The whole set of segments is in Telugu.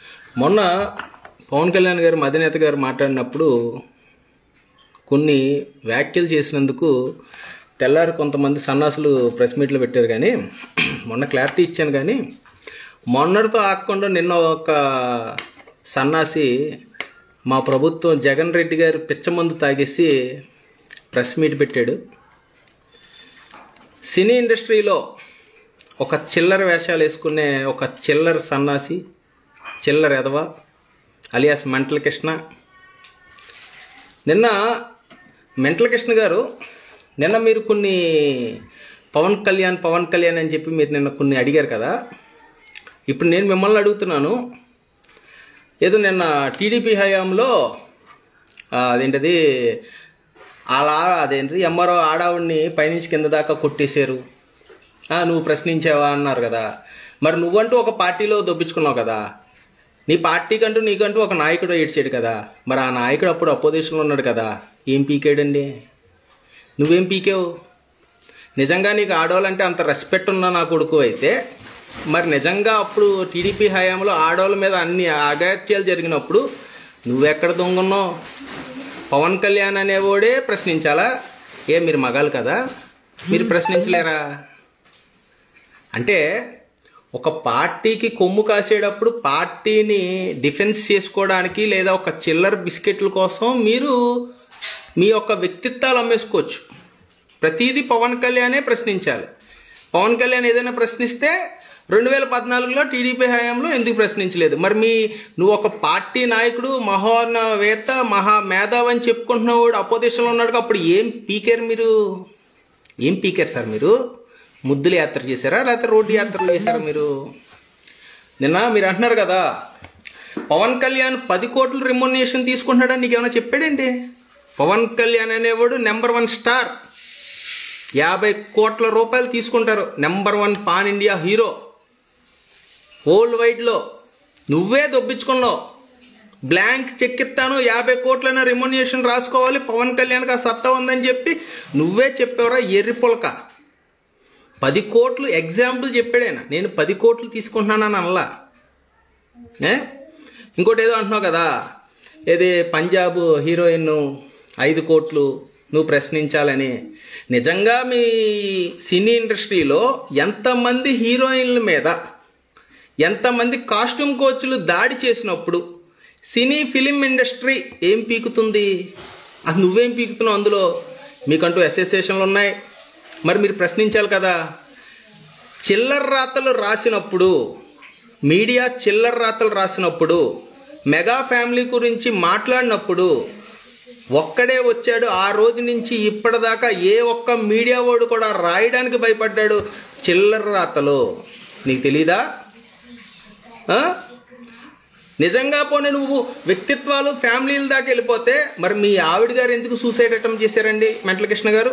మొన్న పవన్ కళ్యాణ్ గారు మధినేత గారు మాట్లాడినప్పుడు కొన్ని వ్యాఖ్యలు చేసినందుకు తెల్లారి కొంతమంది సన్నాసులు ప్రెస్ మీట్లు పెట్టారు కానీ మొన్న క్లారిటీ ఇచ్చాను కానీ మొన్నటితో ఆకుండా నిన్న ఒక సన్నాసి మా ప్రభుత్వం జగన్ రెడ్డి గారు పిచ్చమందు తాగేసి ప్రెస్ మీట్ పెట్టాడు సినీ ఇండస్ట్రీలో ఒక చిల్లర వేషాలు వేసుకునే ఒక చిల్లర సన్నాసి చిల్లర ఎదవ అలియాస్ మెంటల్ కృష్ణ నిన్న మెంటల్ కృష్ణ గారు నిన్న మీరు కొన్ని పవన్ కళ్యాణ్ పవన్ కళ్యాణ్ అని చెప్పి మీరు నిన్న కొన్ని అడిగారు కదా ఇప్పుడు నేను మిమ్మల్ని అడుగుతున్నాను ఏదో నిన్న టీడీపీ హయాంలో ఆ, అదేంటది అలా అదేంటిది ఎంఆర్ఓ ఆడావుడిని పైనుంచి కింద దాకా కొట్టేశారు ఆ, నువ్వు ప్రశ్నించావా అన్నారు కదా మరి నువ్వంటూ ఒక పార్టీలో దొబ్బించుకున్నావు కదా నీ పార్టీకంటూ నీకంటూ ఒక నాయకుడు ఏడ్చాడు కదా మరి ఆ నాయకుడు అప్పుడు అపోజిషన్లో ఉన్నాడు కదా ఏం పీకాడండి నువ్వేం పీకావు నిజంగా నీకు ఆడవాళ్ళంటే అంత రెస్పెక్ట్ ఉన్న నా కొడుకు అయితే మరి నిజంగా అప్పుడు టీడీపీ హయాంలో ఆడవాళ్ళ మీద అన్ని అగాత్యాలు జరిగినప్పుడు నువ్వెక్కడ దొంగన్నావు పవన్ కళ్యాణ్ అనేవాడే ప్రశ్నించాలా ఏ మీరు మగాలు కదా మీరు ప్రశ్నించలేరా అంటే ఒక పార్టీకి కొమ్ము కాసేటప్పుడు పార్టీని డిఫెన్స్ చేసుకోవడానికి లేదా ఒక చిల్లర బిస్కెట్ల కోసం మీరు మీ యొక్క వ్యక్తిత్వాలు అమ్మేసుకోవచ్చు ప్రతిదీ పవన్ కళ్యాణే ప్రశ్నించాలి పవన్ కళ్యాణ్ ఏదైనా ప్రశ్నిస్తే రెండు వేల పద్నాలుగులో టీడీపీ హయాంలో ఎందుకు ప్రశ్నించలేదు మరి మీ నువ్వు ఒక పార్టీ నాయకుడు మహోన్నవేత్త మహా మేధావి అని చెప్పుకుంటున్నవాడు అపోజిషన్లో ఉన్నాడు అప్పుడు ఏం పీకారు మీరు ఏం పీకారు సార్ మీరు ముద్దుల యాత్ర చేశారా లేకపోతే రోడ్డు యాత్రలు చేశారా మీరు నిన్న మీరు అంటున్నారు కదా పవన్ కళ్యాణ్ పది కోట్ల రిమోనేషన్ తీసుకుంటున్నాడని నీకు ఏమైనా చెప్పాడండి పవన్ కళ్యాణ్ అనేవాడు నెంబర్ వన్ స్టార్ యాభై కోట్ల రూపాయలు తీసుకుంటారు number one pan India hero world వైడ్లో నువ్వే దొబ్బించుకున్నావు బ్లాంక్ చెక్ ఇస్తాను యాభై కోట్లైన రిమోనేషన్ రాసుకోవాలి పవన్ కళ్యాణ్కి ఆ సత్తా ఉందని చెప్పి నువ్వే చెప్పావురా ఎర్రి పులక పది కోట్లు ఎగ్జాంపుల్ చెప్పాడైనా నేను పది కోట్లు తీసుకుంటున్నానని అనలా ఏ ఇంకోటి ఏదో అంటున్నావు కదా ఏది పంజాబ్ హీరోయిన్ ఐదు కోట్లు నువ్వు ప్రశ్నించాలని నిజంగా మీ సినీ ఇండస్ట్రీలో ఎంతమంది హీరోయిన్ల మీద ఎంతమంది కాస్ట్యూమ్ కోచ్లు దాడి చేసినప్పుడు సినీ ఫిలిం ఇండస్ట్రీ ఏం పీకుతుంది అది నువ్వేం పీకుతున్నావు అందులో మీకంటూ అసోసియేషన్లు ఉన్నాయి మరి మీరు ప్రశ్నించాలి కదా చిల్లర రాతలు రాసినప్పుడు మీడియా చిల్లర రాతలు రాసినప్పుడు మెగా ఫ్యామిలీ గురించి మాట్లాడినప్పుడు ఒక్కడే వచ్చాడు ఆ రోజు నుంచి ఇప్పటిదాకా ఏ ఒక్క మీడియా వాడు కూడా రాయడానికి భయపడ్డాడు చిల్లర రాతలు నీకు తెలీదా ఆ? నిజంగా పోనీ నువ్వు వ్యక్తిత్వాలు ఫ్యామిలీల దాకా వెళ్ళిపోతే మరి మీ ఆవిడ గారు ఎందుకు సూసైడ్ అటెంప్ట్ చేశారండి మెంటల కృష్ణ గారు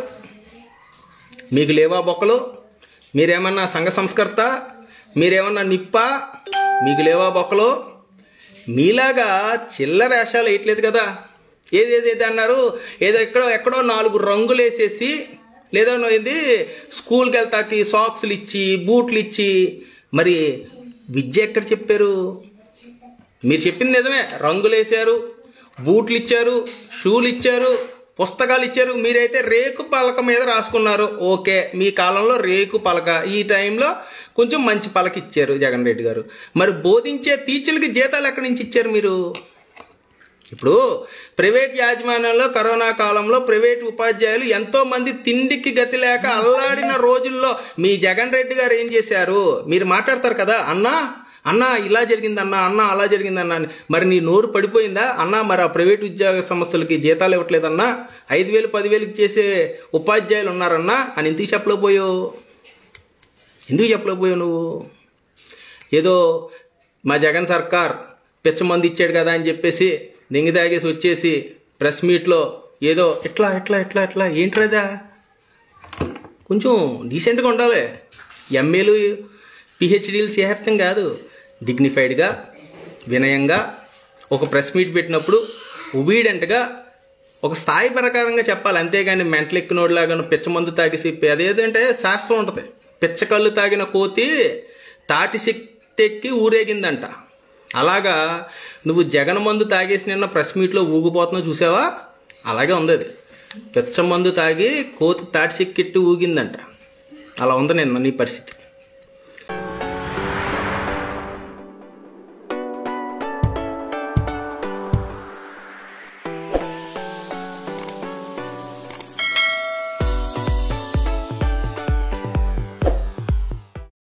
మీకు లేవా బొక్కలు మీరేమన్నా సంఘ సంస్కర్త మీరేమన్నా నిప్ప మీకు లేవా బొక్కలు మీలాగా చిల్లర వేషాలు వేయట్లేదు కదా ఏది ఏది ఏది అన్నారు ఏదో ఎక్కడో ఎక్కడో నాలుగు రంగులు వేసేసి లేదా ఏంది స్కూల్కి వెళ్తాకి సాక్స్లు ఇచ్చి బూట్లు ఇచ్చి మరి విద్య ఎక్కడ చెప్పారు మీరు చెప్పింది నిజమే రంగులు వేశారు బూట్లు ఇచ్చారు షూలు ఇచ్చారు పుస్తకాలు ఇచ్చారు మీరైతే రేకు పలక మీద రాసుకున్నారు ఓకే మీ కాలంలో రేకు పలక ఈ టైంలో కొంచెం మంచి పలక ఇచ్చారు జగన్ రెడ్డి గారు మరి బోధించే టీచర్లకి జీతాలు ఎక్కడి నుంచి ఇచ్చారు మీరు ఇప్పుడు ప్రైవేట్ యాజమాన్యంలో కరోనా కాలంలో ప్రైవేట్ ఉపాధ్యాయులు ఎంతో మంది తిండికి గతి లేక అల్లాడిన రోజుల్లో మీ జగన్ రెడ్డి గారు ఏం చేశారు మీరు మాట్లాడతారు కదా అన్నా అన్న ఇలా జరిగిందన్నా అన్న అలా జరిగిందన్నా అని మరి నీ నోరు పడిపోయిందా అన్న మరి ఆ ప్రైవేట్ ఉద్యోగ సంస్థలకి జీతాలు ఇవ్వట్లేదన్నా ఐదు వేలు పదివేలకు చేసే ఉపాధ్యాయులు ఉన్నారన్నా అని ఎందుకు చెప్పలేకపోయావు ఎందుకు చెప్పలేకపోయావు నువ్వు ఏదో మా జగన్ సర్కార్ పిచ్చమంది ఇచ్చాడు కదా అని చెప్పేసి దింగి తాగేసి వచ్చేసి ప్రెస్ మీట్లో ఏదో ఇట్లా ఇట్లా ఇట్లా ఇట్లా ఏంట్రదా కొంచెం డీసెంట్గా ఉండాలి ఎంఏలు పిహెచ్డీలు చేహత్యం కాదు డిగ్నిఫైడ్గా వినయంగా ఒక ప్రెస్ మీట్ పెట్టినప్పుడు ఒబీడెంట్గా ఒక స్థాయి ప్రకారంగా చెప్పాలి అంతేగాని మెంటలు ఎక్కినోడిలాగా పిచ్చమందు తాగేసి అదేదంటే శాస్త్రం ఉంటుంది పిచ్చకళ్ళు తాగిన కోతి తాటి శక్తి ఎక్కి ఊరేగిందంట అలాగా నువ్వు జగన్ మందు తాగేసి నిన్న ప్రెస్ మీట్లో ఊగిపోతున్నావు చూసావా అలాగే ఉంది అది పిచ్చ మందు తాగి కోతి తాటి చెక్కెట్టి ఊగిందంట అలా ఉంది నిన్న నీ పరిస్థితి